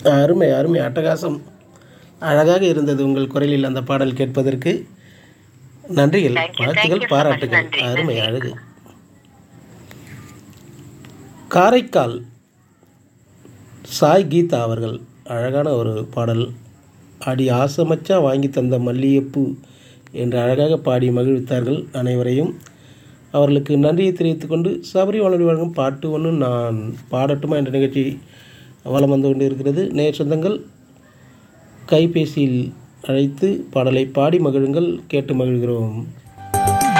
அருமை அருமை அட்டகாசம் அழகாக இருந்தது உங்கள் குரலில் அந்த பாடல் கேட்பதற்கு நன்றிகள் Thank you, வாழ்த்துக்கள் thank you so much. பாராட்டுகள் நன்றி, அருமை நன்றி. அழகு காரைக்கால் சாய் கீதா அவர்கள் அழகான ஒரு பாடல் அடி ஆசமச்சா வாங்கி தந்த மல்லிகைப்பூ என்று அழகாக பாடி மகிழ்வித்தார்கள் அனைவரையும் அவர்களுக்கு நன்றியை தெரிவித்துக் கொண்டு சபரி வானொலி வழங்கும் பாட்டு ஒன்று நான் பாடட்டுமா என்ற நிகழ்ச்சி வலம் வந்து கொண்டு இருக்கிறது நேர் சொந்தங்கள் கைபேசியில் அழைத்து பாடலை பாடி மகிழுங்கள் கேட்டு மகிழ்கிறோம்